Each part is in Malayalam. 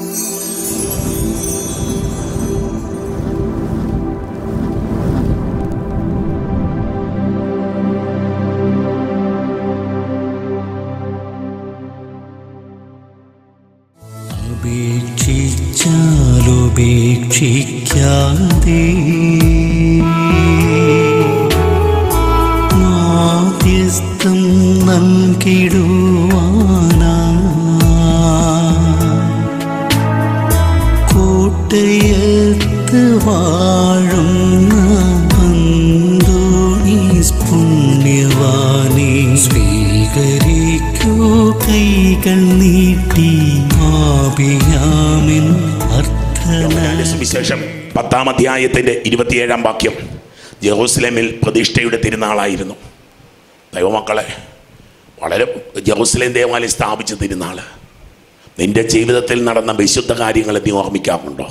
ഉപേക്ഷിച്ചാലുപേക്ഷിക്കാതെ മാധ്യസ്ഥം നൽകിടുവാനാ കോട്ടയത്ത് വാഴുന്ന അന്തോണീസ് പുണ്യവാനെ സ്വീകരിക്കൂ കൈകൾ നീട്ടി ആപിയാമിൻ അർത്ഥന യോഹന്നാന്റെ സുവിശേഷം പത്താം അധ്യായത്തിന്റെ ഇരുപത്തിയേഴാം വാക്യം ജെറൂസലേമിൽ പ്രതിഷ്ഠയുടെ തിരുനാളായിരുന്നു ദൈവമക്കളെ വളരെ ജെറൂസലേം ദേവാലയം സ്ഥാപിച്ച തിരുനാൾ നിന്റെ ജീവിതത്തിൽ നടന്ന വിശുദ്ധ കാര്യങ്ങൾ നീ ഓർമ്മിക്കാറുണ്ടോ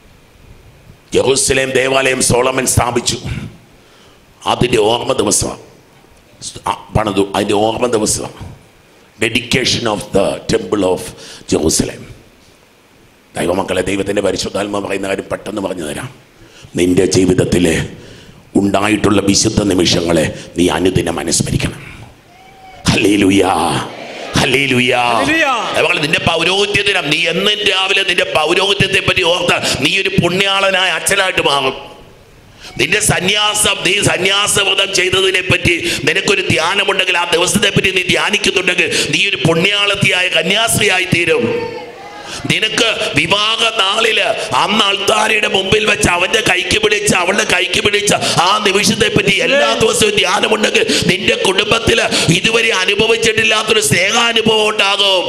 ജെറൂസലേം ദേവാലയം സോളമൻ സ്ഥാപിച്ചു അതിൻ്റെ ഓർമ്മ ദിവസമാണ് പണിതു അതിൻ്റെ ഓർമ്മ ദിവസമാണ് dedication of the temple of Jerusalem ദൈവമക്കളെ ദൈവത്തിൻ്റെ പരിശുദ്ധാത്മ പറയുന്ന കാര്യം പെട്ടെന്ന് പറഞ്ഞു തരാം നിന്റെ ജീവിതത്തിൽ ഉണ്ടായിട്ടുള്ള വിശുദ്ധ നിമിഷങ്ങളെ നീ അനുദിനം അനുസ്മരിക്കണം ഹല്ലേലൂയാ ഹല്ലേലൂയാ ഹല്ലേലൂയ. ദൈവമക്കളെ, നിന്റെ പൗരോഹിത്യത്തിനം നീ എന്നും രാവിലെ നിന്റെ പൗരോഹിത്യത്തെ പറ്റി ഓർത്ത് നീ ഒരു പുണ്യാളനായ അച്ഛനായിട്ട് മാറും നിന്റെ സന്യാസം നീ സന്യാസവ്രതം ചെയ്തതിനെ പറ്റി നിനക്കൊരു ധ്യാനമുണ്ടെങ്കിൽ ആ ദിവസത്തെ പറ്റി നീ ധ്യാനിക്കുന്നുണ്ടെങ്കിൽ നീ ഒരു പുണ്യാളത്തിയായ കന്യാസ്ത്രീയായി തീരും നിനക്ക് വിവാഹ നാളില് അന്ന് അൾത്താരയുടെ മുമ്പിൽ വെച്ച് അവന്റെ കൈക്ക് പിടിച്ച് അവളുടെ കൈക്ക് പിടിച്ച് ആ നിമിഷത്തെ പറ്റി എല്ലാ ദിവസവും ധ്യാനമുണ്ടെങ്കിൽ നിന്റെ കുടുംബത്തിൽ ഇതുവരെ അനുഭവിച്ചിട്ടില്ലാത്തൊരു സ്നേഹാനുഭവം ഉണ്ടാകും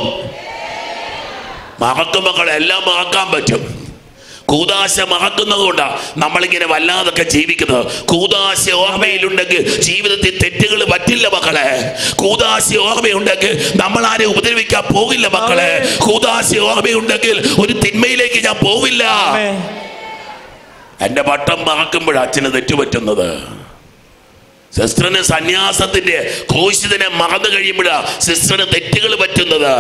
മറക്കും മക്കളെ എല്ലാം മറക്കാൻ പറ്റും കൂതാശ മറക്കുന്നതുകൊണ്ടാ നമ്മളിങ്ങനെ വല്ലാതൊക്കെ ജീവിക്കുന്നത് കൂതാശ ഓർമ്മയിലുണ്ടെങ്കിൽ ജീവിതത്തിൽ തെറ്റുകൾ പറ്റില്ല മക്കളെ കൂതാശ ഓർമ്മയുണ്ടെങ്കിൽ നമ്മൾ ആരെ ഉപദ്രവിക്കാൻ പോകില്ല മക്കളെ കൂതാശ ഓർമ്മയുണ്ടെങ്കിൽ ഒരു തിന്മയിലേക്ക് ഞാൻ പോവില്ല ആമേൻ. എന്റെ പട്ടം മറക്കുമ്പോഴാണ് അച്ഛന് തെറ്റുപറ്റുന്നത് സിസ്റ്ററിന് സന്യാസത്തിന്റെ ക്രൂശിതനെ മറന്നു കഴിയുമ്പോഴാ സിസ്റ്ററിന് തെറ്റുകൾ പറ്റുന്നത്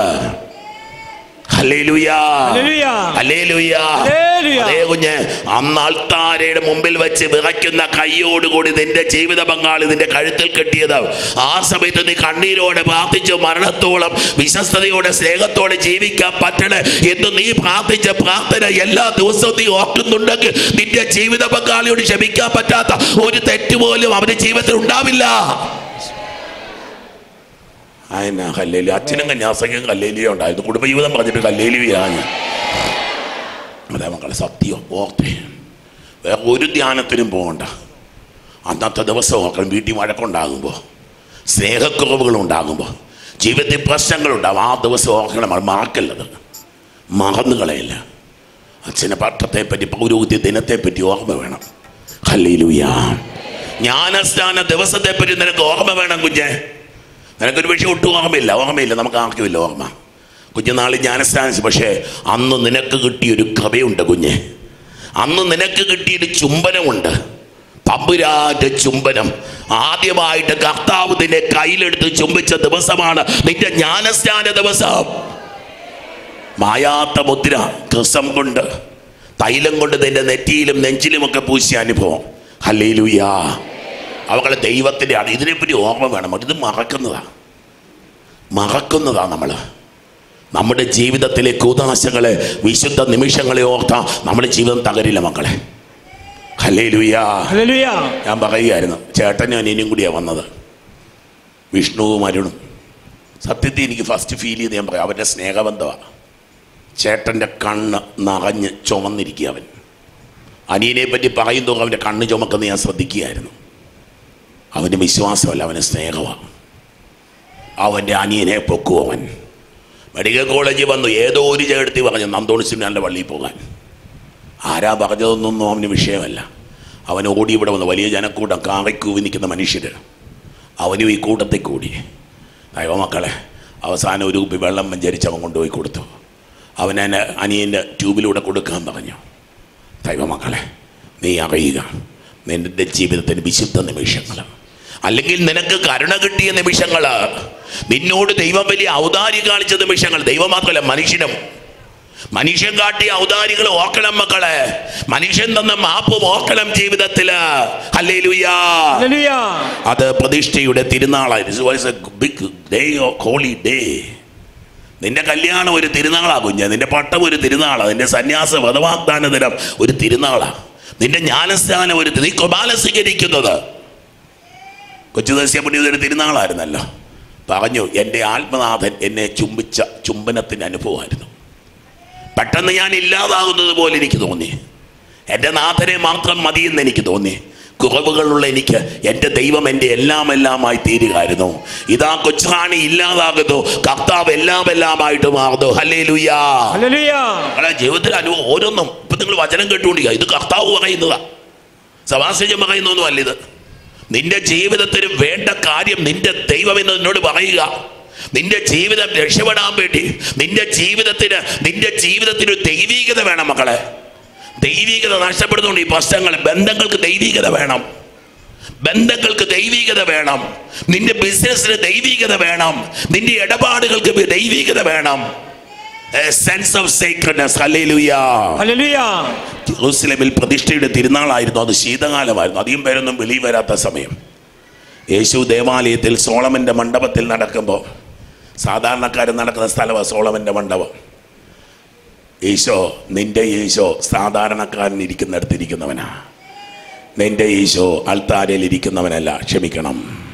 ഹല്ലേലൂയാ. ഹല്ലേലൂയ. ഹല്ലേലൂയാ. ഹല്ലേലൂയ. അതേ കുഞ്ഞ് അന്ന് അൾത്താരയുടെ മുമ്പിൽ വെച്ച് വിറയ്ക്കുന്ന കൈയോടുകൂടി നിന്റെ ജീവിത പങ്കാളി നിന്റെ കഴുത്തിൽ കെട്ടിയത് ആ സമയത്ത് നീ കണ്ണീരോടെ പ്രാർത്ഥിച്ചു മരണത്തോളം വിശ്വസ്തയോടെ സ്നേഹത്തോടെ ജീവിക്കാൻ പറ്റണേ എന്ന് നീ പ്രാർത്ഥിച്ച പ്രാർത്ഥന എല്ലാ ദിവസവും നീ ഓർക്കുന്നുണ്ടെങ്കിൽ നിന്റെ ജീവിത പങ്കാളിയോട് ക്ഷമിക്കാൻ പറ്റാത്ത ഒരു തെറ്റ് പോലും അവന്റെ ജീവിതത്തിൽ ഉണ്ടാവില്ല അതിനാ കല്ലേലി അച്ഛനും കന്യാസക്കും കല്ലേലിയോ ഉണ്ടായിരുന്നു കുടുംബജീവിതം പറഞ്ഞിട്ട് കല്ലേലിയാണ് അതെ മക്കളെ സത്യം ഓർത്തേ വേറെ ഒരു ധ്യാനത്തിനും പോകണ്ട അന്നത്തെ ദിവസം ഓർക്കണം വീട്ടിൽ വഴക്കുണ്ടാകുമ്പോൾ സ്നേഹക്കുറവുകൾ ഉണ്ടാകുമ്പോൾ ജീവിതത്തിൽ പ്രശ്നങ്ങളുണ്ടാകും ആ ദിവസം ഓർക്കണം അത് മറക്കല്ലത് മറന്നു കളയില്ല അച്ഛനെ പട്ടത്തെ പറ്റി പൗരോഹിത്യ ദിനത്തെ പറ്റി ഓർമ്മ വേണം ഹല്ലേലൂയാ ജ്ഞാനസ്ഥാന ദിവസത്തെ പറ്റി നിനക്ക് ഓർമ്മ വേണം കുഞ്ഞെ നിനക്കൊരു പക്ഷേ ഒട്ടും ഓർമ്മയില്ല ഓർമ്മയില്ല നമുക്ക് ആർക്കുമില്ല ഓർമ്മ കുഞ്ഞുനാളിൽ ജ്ഞാനസ്ഥാനം പക്ഷേ അന്ന് നിനക്ക് കിട്ടിയൊരു കഥയുണ്ട് കുഞ്ഞെ അന്ന് നിനക്ക് കിട്ടിയൊരു ചുംബനമുണ്ട് തമ്പുരാന്റെ ചുംബനം ആദ്യമായിട്ട് കർത്താവ് നിന്നെ കയ്യിലെടുത്ത് ചുംബിച്ച ദിവസമാണ് നിന്റെ ജ്ഞാനസ്നാന ദിവസം മായാത്ത മുദ്ര കൃസം കൊണ്ട് തൈലം കൊണ്ട് നിന്റെ നെറ്റിയിലും നെഞ്ചിലുമൊക്കെ പൂശിയ അനുഭവം ഹല്ലേലൂയാ അവകളെ ദൈവത്തിൻ്റെ ആണ് ഇതിനെപ്പറ്റി ഓർമ്മ വേണം ഇത് മറക്കുന്നതാ മറക്കുന്നതാ നമ്മൾ നമ്മുടെ ജീവിതത്തിലെ കൂതാശകളെ വിശുദ്ധ നിമിഷങ്ങളെ ഓർത്താ നമ്മുടെ ജീവിതം തകരില്ല മക്കളെ ഹല്ലേലൂയാ ഹല്ലേലൂയ. ഞാൻ പറയുകയായിരുന്നു ചേട്ടനും അനിയനും കൂടിയാണ് വന്നത് വിഷ്ണുവും അരുണും സത്യത്തിൽ എനിക്ക് ഫസ്റ്റ് ഫീൽ ചെയ്ത് ഞാൻ പറയാം അവരുടെ സ്നേഹബന്ധമാണ് ചേട്ടൻ്റെ കണ്ണ് നിറഞ്ഞ് ചുമന്നിരിക്കുക അവൻ അനിയനെ പറ്റി പറയും തോറും അവൻ്റെ കണ്ണ് ചുമക്കുന്ന ഞാൻ ശ്രദ്ധിക്കുകയായിരുന്നു അവൻ്റെ വിശ്വാസമല്ല അവന് സ്നേഹമാണ് അവൻ്റെ അനിയനെ പൊക്കു അവൻ മെഡിക്കൽ കോളേജിൽ വന്നു ഏതോ ഒരു ചേട്ടത്തി പറഞ്ഞു നന്തോണിസിൻ്റെ പള്ളിയിൽ പോകാൻ ആരാ പറഞ്ഞതൊന്നും അവന് വിഷയമല്ല അവൻ ഓടി ഇവിടെ വന്നു വലിയ ജനക്കൂട്ടം കാറിക്കൂവി നിൽക്കുന്ന മനുഷ്യർ അവനും ഈ കൂട്ടത്തിൽ കൂടി ദൈവമക്കളെ അവസാനം ഒരു കുപ്പി വെള്ളം മഞ്ചരിച്ച് അവൻ കൊണ്ടുപോയി കൊടുത്തു അവൻ എന്നെ അനിയൻ്റെ ട്യൂബിലൂടെ കൊടുക്കാൻ പറഞ്ഞു ദൈവമക്കളെ നീ അറിയുക നിന്റെ ജീവിതത്തിന് വിശുദ്ധ നിമിഷങ്ങൾ അല്ലെങ്കിൽ നിനക്ക് കരുണ കിട്ടിയ നിമിഷങ്ങൾ നിന്നോട് ദൈവം വലിയ ഔദാര്യം കാണിച്ച നിമിഷങ്ങൾ ദൈവം മാത്രമല്ല മനുഷ്യനും മനുഷ്യൻ കാട്ടിയ ഔദാരികൾ ഓർക്കണം മക്കളെ മനുഷ്യൻ തന്ന മാപ്പ് ഓർക്കണം ജീവിതത്തില് ഹല്ലേലൂയാ ഹല്ലേലൂയ അത് പ്രതിഷ്ഠയുടെ തിരുനാളായിരുന്നു ബിഗ് ഡേ ഹോളി ഡേ നിന്റെ കല്യാണം ഒരു തിരുനാളാ കുഞ്ഞ് നിന്റെ പട്ടം ഒരു തിരുനാളാ നിന്റെ സന്യാസ വധവാഗ്ദാന ദിനം ഒരു തിരുനാളാ നിന്റെ ജ്ഞാനസ്ഥാനം ഒരു നീ കുമാല സ്വീകരിക്കുന്നത് കൊച്ചുദേശീയ പുണ്യ ഒരു തിരുനാളായിരുന്നല്ലോ പറഞ്ഞു എൻ്റെ ആത്മനാഥൻ എന്നെ ചുംബിച്ച ചുംബനത്തിൻ്റെ അനുഭവമായിരുന്നു പെട്ടെന്ന് ഞാൻ ഇല്ലാതാകുന്നത് പോലെ എനിക്ക് തോന്നി എൻ്റെ നാഥനെ മാത്രം മതിയെന്ന് എനിക്ക് തോന്നി കുറവുകളുള്ള എനിക്ക് എൻ്റെ ദൈവം എൻ്റെ എല്ലാം എല്ലാമായി തീരുകയായിരുന്നു ഇതാ കൊച്ചാണി ഇല്ലാതാകുന്നു കർത്താവ് എല്ലാം എല്ലാമായിട്ട് മാറുന്നു ഹല്ലേ ലുയാ ഹല്ലേലൂയ നിങ്ങളെ ജീവിതത്തിൽ അനുഭവം ഓരോന്നും ഇപ്പൊ നിങ്ങൾ വചനം കേട്ടുകൊണ്ടിരിക്കുക ഇത് കർത്താവ് പറയുന്നതാ സഭാസേജം പറയുന്നൊന്നും അല്ല ഇത് നിന്റെ ജീവിതത്തിന് വേണ്ട കാര്യം നിന്റെ ദൈവം എന്ന് നിന്നോട് പറയുക നിന്റെ ജീവിതം രക്ഷപ്പെടാൻ വേണ്ടി നിന്റെ ജീവിതത്തിന് നിന്റെ ജീവിതത്തിന് ഒരു ദൈവീകത വേണം മക്കളെ ദൈവീകത നഷ്ടപ്പെടുന്നുണ്ട് ഈ പ്രശ്നങ്ങൾ ബന്ധങ്ങൾക്ക് ദൈവീകത വേണം ബന്ധങ്ങൾക്ക് ദൈവീകത വേണം നിന്റെ ബിസിനസ്സിന് ദൈവീകത വേണം നിന്റെ ഇടപാടുകൾക്ക് ദൈവീകത വേണം sense of sacredness hallelujah hallelujah ജെറൂസലേമിൽ പ്രതിഷ്ഠയുടെ തിരുനാളായിരുന്നു അത് ശീതകാലമായിരുന്നു അധികം പേരൊന്നും വെളിയിൽ വരാത്ത സമയം യേശു ദേവാലയത്തിൽ സോളമൻ്റെ മണ്ഡപത്തിൽ നടക്കുമ്പോൾ സാധാരണക്കാരൻ നടക്കുന്ന സ്ഥലമാണ് സോളമൻ്റെ മണ്ഡപം ഈശോ നിന്റെ ഈശോ സാധാരണക്കാരൻ ഇരിക്കുന്നിടത്ത് ഇരിക്കുന്നവനാ നിന്റെ ഈശോ അൾത്താരയിൽ ഇരിക്കുന്നവനല്ല ക്ഷമിക്കണം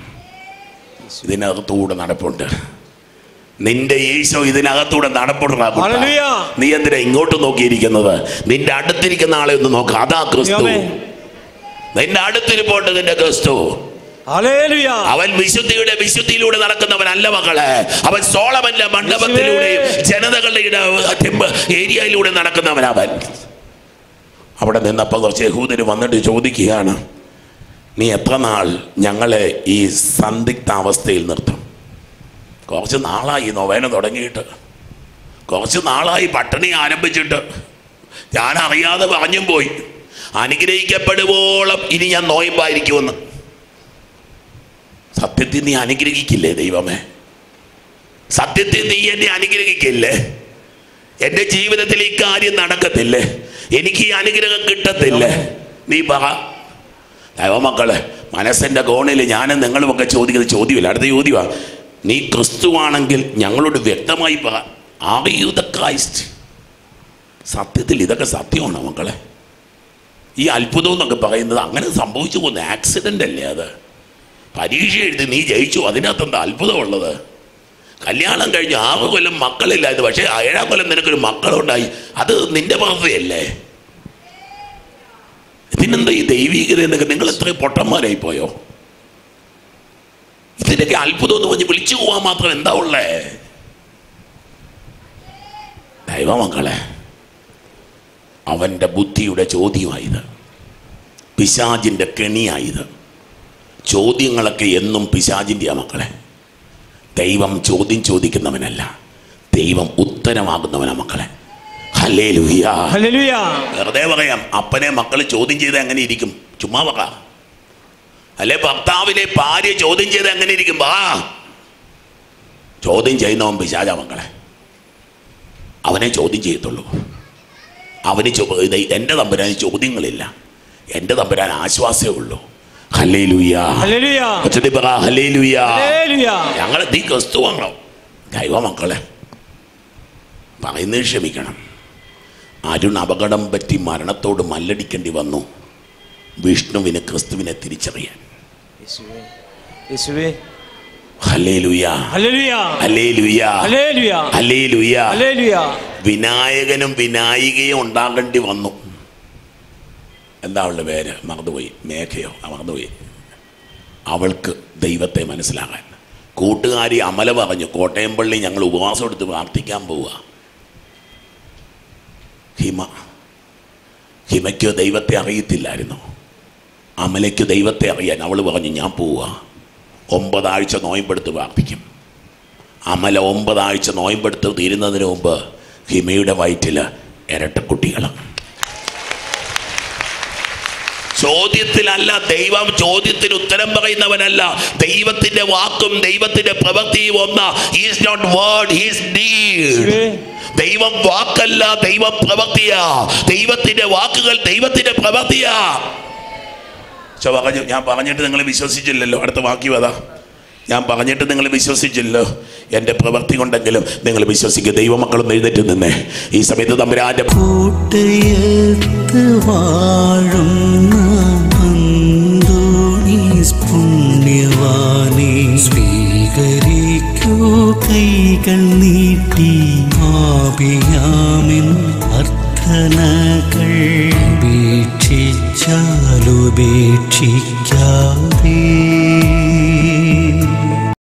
ഇതിനകത്തൂടെ നടപ്പുണ്ട് നിന്റെ ഈശോ ഇതിനകത്തൂടെ നടപ്പുണ്ടാ ഹല്ലേലൂയ നീ എന്തിനാ ഇങ്ങോട്ട് നോക്കിയിരിക്കുന്നത് നിന്റെ അടുത്തിരിക്കുന്ന ആളെ ഒന്ന് നോക്ക് അതാ ക്രിസ്തു ദൈവമേ. നിന്റെ അടുത്തിരിപ്പോട്ട് നിന്റെ ക്രിസ്തു ഹല്ലേലൂയ അവൻ വിശുദ്ധിയുടെ വിശുദ്ധിയിലൂടെ നടക്കുന്നവനല്ല മക്കളെ അവൻ സോളമന്റെ മണ്ഡപത്തിലൂടെയും ജനതകളുടെ ഇട ടെമ്പ് ഏരിയയിലൂടെ നടക്കുന്നവൻ അവൻ അവിടെ നിന്നപ്പോൾ കുറച്ച് യഹൂദര് വന്നിട്ട് ചോദിക്കുകയാണ് നീ എത്ര നാൾ ഞങ്ങളെ ഈ സന്ദിഗ്ധ അവസ്ഥയിൽ നിർത്തും കുറച്ച് നാളായി നൊവേന തുടങ്ങിയിട്ട് കുറച്ച് നാളായി പട്ടിണി ആരംഭിച്ചിട്ട് ഞാൻ അറിയാതെ പറഞ്ഞും പോയി അനുഗ്രഹിക്കപ്പെടുവോളം ഇനി ഞാൻ നോയമ്പായിരിക്കുമെന്ന് സത്യത്തിൽ നീ അനുഗ്രഹിക്കില്ലേ ദൈവമേ സത്യത്തിൽ നീ എന്നെ അനുഗ്രഹിക്കില്ലേ എൻ്റെ ജീവിതത്തിൽ ഈ കാര്യം നടക്കത്തില്ലേ എനിക്ക് ഈ അനുഗ്രഹം കിട്ടത്തില്ലേ നീ പറ ദൈവമക്കളെ മനസ്സിൻ്റെ കോണിൽ ഞാനും നിങ്ങളുമൊക്കെ ചോദിക്കുന്ന ചോദ്യമില്ല അടുത്ത ചോദ്യമാണ് നീ ക്രിസ്തുവാണെങ്കിൽ ഞങ്ങളോട് വ്യക്തമായി പറ ആർ യു ദ ക്രൈസ്റ്റ് സത്യത്തിൽ ഇതൊക്കെ സത്യമാണോ മക്കളെ ഈ അത്ഭുതം എന്നൊക്കെ പറയുന്നത് അങ്ങനെ സംഭവിച്ചു പോകുന്ന ആക്സിഡൻ്റ് അല്ലേ അത് പരീക്ഷ എഴുതി നീ ജയിച്ചു അതിനകത്ത് എന്താ അത്ഭുതമുള്ളത് കല്യാണം കഴിഞ്ഞ് ആറ് കൊല്ലം മക്കളില്ലായിരുന്നു പക്ഷേ ഏഴാം കൊല്ലം നിനക്കൊരു മക്കളുണ്ടായി അത് നിന്റെ പ്രവൃത്തിയല്ലേ ഇതിനെന്താ ഈ ദൈവീകത എന്നൊക്കെ നിങ്ങൾ എത്രയും പൊട്ടന്മാരായി പോയോ ഇതിനൊക്കെ അത്ഭുതം എന്ന് പറഞ്ഞ് വിളിച്ചു പോകാൻ മാത്രം എന്താ ഉള്ളേ ദൈവമക്കളെ അവൻ്റെ ബുദ്ധിയുടെ ചോദ്യമായത് പിശാജിൻ്റെ കെണിയായത് ചോദ്യങ്ങളൊക്കെ എന്നും പിശാജിൻ്റെ മക്കളെ ദൈവം ചോദ്യം ചോദിക്കുന്നവനല്ല ദൈവം ഉത്തരമാകുന്നവനാ മക്കളെ ഹലേ ലുഹിയ ഹല്ലേലൂയ വെറുതെ പറയാം അപ്പനെ മക്കൾ ചോദ്യം ചെയ്ത് എങ്ങനെ ഇരിക്കും ചുമ്മാ പറ അല്ലെ ഭർത്താവിനെ ഭാര്യ ചോദ്യം ചെയ്ത് എങ്ങനെ ഇരിക്കും വാ ചോദ്യം ചെയ്യുന്നവൻ പിശാച മക്കളെ അവനെ ചോദ്യം ചെയ്യത്തുള്ളൂ അവന് ചോ ഇത് എൻ്റെ തമ്പുരാൻ ചോദ്യങ്ങളില്ല എൻ്റെ തമ്പുരാൻ ആശ്വാസമേ ഉള്ളൂ ഹലേ ലുയ്യ ഹല്ലേലൂയ ഒച്ചടി പറ ഹലേ ലുയ്യ ഹല്ലേലൂയ ഞങ്ങൾ നീ ക്രിസ്തുവാണോ ദൈവ മക്കളെ പറയുന്നത് ക്ഷമിക്കണം അരുൺ അപകടം പറ്റി മരണത്തോട് മല്ലടിക്കേണ്ടി വന്നു വിഷ്ണുവിന് ക്രിസ്തുവിനെ തിരിച്ചറിയാൻ യേശുവേ യേശുവേ hallelujah hallelujah hallelujah hallelujah hallelujah hallelujah വിനായകനും വിനായികയും ഉണ്ടാകേണ്ടി വന്നു എന്താ അവളുടെ പേര് മറന്നുപോയി മേഘയോ ആ, മറന്നുപോയി അവൾക്ക് ദൈവത്തെ മനസ്സിലാകാൻ കൂട്ടുകാരി അമല പറഞ്ഞു കോട്ടയം പള്ളി ഞങ്ങൾ ഉപവാസം എടുത്ത് പ്രാർത്ഥിക്കാൻ പോവുക ഹിമ ഹിമയ്ക്ക് ദൈവത്തെ അറിയത്തില്ലായിരുന്നു അമലയ്ക്ക് ദൈവത്തെ അറിയാൻ അവൾ പറഞ്ഞു ഞാൻ പോവുക ഒമ്പതാഴ്ച നോയമ്പെടുത്ത് പ്രാർത്ഥിക്കും അമല ഒമ്പതാഴ്ച നോയമ്പെടുത്ത് തീരുന്നതിന് മുമ്പ് ഹിമയുടെ വയറ്റിൽ ഇരട്ടക്കുട്ടികൾ ചോദ്യത്തിലല്ല ദൈവം ചോദ്യത്തിന് ഉത്തരം പറയുന്നവനല്ല ദൈവത്തിന്റെ വാക്കും ദൈവത്തിന്റെ പ്രവൃത്തിയും ഒന്ന് is not word is deed ദൈവം വാക്കല്ല ദൈവം പ്രവൃത്തിയാ ദൈവത്തിന്റെ വാക്കുകൾ ദൈവത്തിന്റെ പ്രവൃത്തിയാ പക്ഷെ പറഞ്ഞു ഞാൻ പറഞ്ഞിട്ട് നിങ്ങൾ വിശ്വസിച്ചില്ലല്ലോ അടുത്ത വാക്യം അതാ ഞാൻ പറഞ്ഞിട്ട് നിങ്ങൾ വിശ്വസിച്ചില്ലോ എൻ്റെ പ്രവൃത്തി കൊണ്ടെങ്കിലും നിങ്ങൾ വിശ്വസിക്കുക ദൈവമക്കളും എഴുന്നേറ്റ് നിന്നേ ഈ സമയത്ത് തമ്പുരാന്റെ കൂട്ടയത്ത് വാഴുന്ന അന്തോണീസ് പുണ്യവാനെ സ്വീകരിക്കൂ കൈകൾ നീട്ടി ആപിയാമിൻ അർത്ഥനകൾ വീക്ഷിച്ചാലുപേക്ഷിക്ക